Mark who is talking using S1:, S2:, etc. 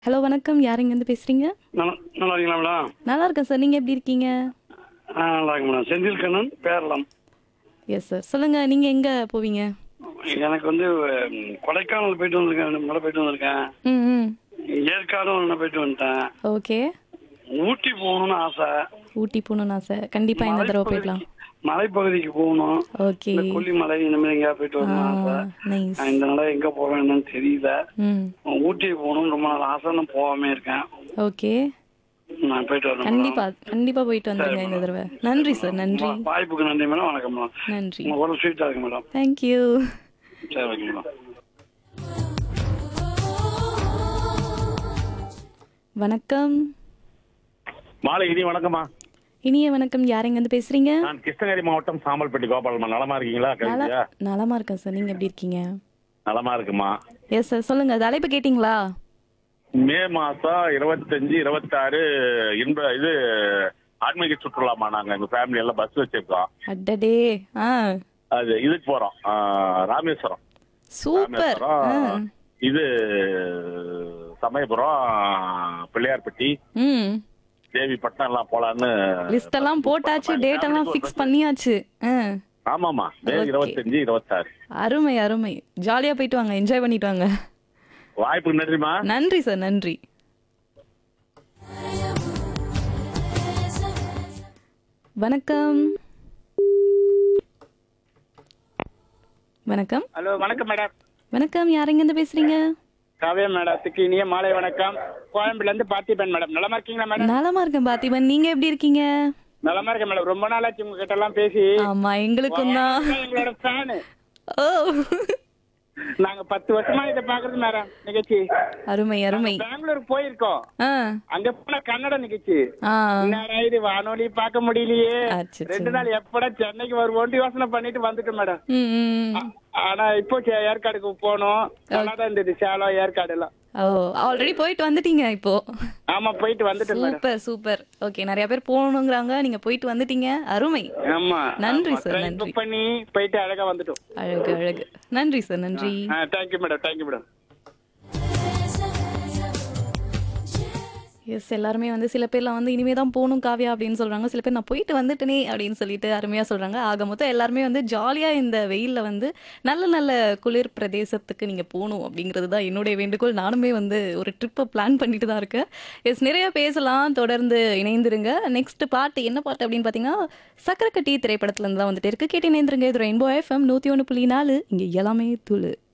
S1: Hello வணக்கம் யார் இங்கேருந்து பேசுறீங்க
S2: நல்லா நல்லா இருக்கீங்களா மேடம்
S1: நல்லா இருக்கேன் சார் நீங்க எப்படி இருக்கீங்க
S2: ஆ நல்லா இருக்கு மேடம் செந்தில் கண்ணன் பேரலாம்
S1: எஸ் சார் சொல்லுங்க நீங்க எங்க போவீங்க
S2: எனக்கு வந்து ம், கொடைக்கானல் போயிட்டு வந்திருக்கேன் ரெண்டு முறை போயிட்டு வந்திருக்கேன்
S1: ம் ம்
S2: ஏற்காடும் ஒன்று போயிட்டு வந்துட்டேன்
S1: ஓகே
S2: ஊட்டி போகணும்னு ஆசை
S1: ஊட்டி போகணும்னு ஆசை கண்டிப்பா இந்த தடவை போயிடலாம்
S2: மலைப்பகுதிக்கு போகணும்
S1: ஓகே
S2: இந்த கொல்லிமலை இந்த மாதிரி எங்கேயா போயிட்டு வரணும் ஆசை
S1: நைஸ்
S2: நான் இந்த நாள எங்க போவேன்னு தெரியல
S1: ம்
S2: ஊட்டி போகணும்னு ரொம்ப நாள் ஆசை நான் போகாம இருக்கேன்
S1: ஓகே
S2: நான் போயிட்டு வரேன்
S1: கண்டிப்பா கண்டிப்பா போயிட்டு வந்துருங்க இந்த தடவை நன்றி சார் நன்றி
S2: வா- வாய்ப்புக்கு நன்றி மேடம் வணக்கம் மேடம்
S1: நன்றி
S2: உங்க ஒரு ஸ்வீட்டா இருக்கு மேடம்
S1: தேங்க்யூ
S2: சரி ஓகே மேடம்
S1: வணக்கம்
S3: மாலை இனி வணக்கம்மா
S1: இனிய வணக்கம் யார் இங்கேருந்து பேசுறீங்க
S3: நான் கிருஷ்ணகிரி மாவட்டம் சாம்பல்பட்டி கோபாலம்மா நலமா இருக்கீங்களா
S1: நல
S3: கவிதையா
S1: நலமா இருக்கேன் சார் நீங்க எப்படி இருக்கீங்க
S3: நலமா இருக்குமா
S1: எஸ் சார் சொல்லுங்க தலைப்பு கேட்டிங்களா
S3: மே மாசம் இருபத்தஞ்சு இருபத்தாறு இன்ப இது ஆன்மீக சுற்றுலாமா நாங்க எங்க ஃபேமிலி எல்லாம் பஸ் வச்சிருக்கோம்
S1: அடடே ஆ
S3: அது இதுக்கு போறோம் ஆ, ராமேஸ்வரம்
S1: சூப்பர் ஆ
S3: ராமேஸ்வரம் இது சமயபுரம் பிள்ளையார்பட்டி
S1: ம்
S3: தேவிப்பட்டினம் எல்லாம் போலான்னு
S1: லிஸ்ட் எல்லாம் போட்டாச்சு டேட் எல்லாம் ஃபிக்ஸ் பண்ணியாச்சு ஆ
S3: ஆமாமா மே
S1: Okay.
S3: இருபத்தஞ்சு இருபத்தாறு
S1: அருமை அருமை ஜாலியா போயிட்டு வாங்க என்ஜாய் பண்ணிட்டு வாங்க
S3: வாய்ப்புக்கு நன்றிமா
S1: நன்றி சார் நன்றி வணக்கம் வணக்கம்
S4: ஹலோ வணக்கம் மேடம்
S1: வணக்கம் யார் இருந்து பேசுறீங்க
S4: காவியா மேடத்துக்கு இனிய மாலை வணக்கம் கோயம்புல இருந்து பார்த்திபன் மேடம் நலமா இருக்கீங்களா மேடம்
S1: நலமா இருக்கேன் பாத்திபன் நீங்க எப்படி இருக்கீங்க
S4: நலமா இருக்கேன் மேடம் ரொம்ப நாளாச்சு உங்க கிட்ட எல்லாம் பேசி
S1: ஆமா எங்களுக்கும் தான்
S4: எங்களோட ஃபேனு
S1: ஓ
S4: நாங்க பத்து வருஷமா இதை பாக்குறது மேடம் நிகழ்ச்சி
S1: அருமை அருமை
S4: பெங்களூர் போயிருக்கோம்
S1: ஆ
S4: அங்க போன கன்னட நிகழ்ச்சி
S1: ஆ
S4: என்னடா இது வானொலி பார்க்க முடியலையே
S1: அச்சச்சோ.
S4: ரெண்டு நாள் எப்படா சென்னைக்கு வருவோம்னு யோசனை பண்ணிட்டு வந்துட்டோம் மேடம்
S1: ம், ம்.
S4: ஆனா இப்போ சே- ஏற்காடுக்கு போனோம் நல்லா தான் இருந்தது சேலம் ஏற்காடு எல்லாம்
S1: ஓ ஆல்ரெடி போயிட்டு வந்துட்டீங்க இப்போ
S4: ஆமா போயிட்டு வந்துட்டோம் மேடம்
S1: சூப்பர் சூப்பர் ஓகே நிறைய பேர் போகணுங்கிறாங்க நீங்க போயிட்டு வந்துட்டீங்க அருமை
S4: ஆமா
S1: நன்றி
S4: ஆமா.
S1: சார்,
S4: train
S1: நன்றி.
S4: book பண்ணி போயிட்டு அழகா வந்துட்டோம்
S1: அழகு அழகு நன்றி சார் நன்றி
S4: thank you madam thank you madam
S1: yes எல்லாருமே வந்து சில பேர்லாம் வந்து இனிமே தான் போகணும் காவியா அப்படின்னு சொல்றாங்க சில பேர் நான் போயிட்டு வந்துட்டேனே அப்படின்னு சொல்லிட்டு அருமையா சொல்றாங்க ஆக மொத்தம் எல்லாருமே வந்து ஜாலியா இந்த வெயில்ல வந்து நல்ல நல்ல குளிர் பிரதேசத்துக்கு நீங்க போகணும் அப்படிங்கிறது தான் என்னுடைய வேண்டுகோள் நானுமே வந்து ஒரு ட்ரிப்பை பிளான் பண்ணிட்டு தான் இருக்கேன் எஸ் நிறைய பேசலாம் தொடர்ந்து இணைந்திருங்க நெக்ஸ்ட் பாட்டு என்ன பாட்டு அப்படின்னு பார்த்தீங்கன்னா சக்கரக்கட்டி திரைப்படத்துல இருந்து தான் வந்துட்டு இருக்கு கேட்டு இணைந்திருங்க இது ரெயின்போ எஃப்எம் நூத்தி ஒன்று புள்ளி நாலு இங்க எல்லாமே துளு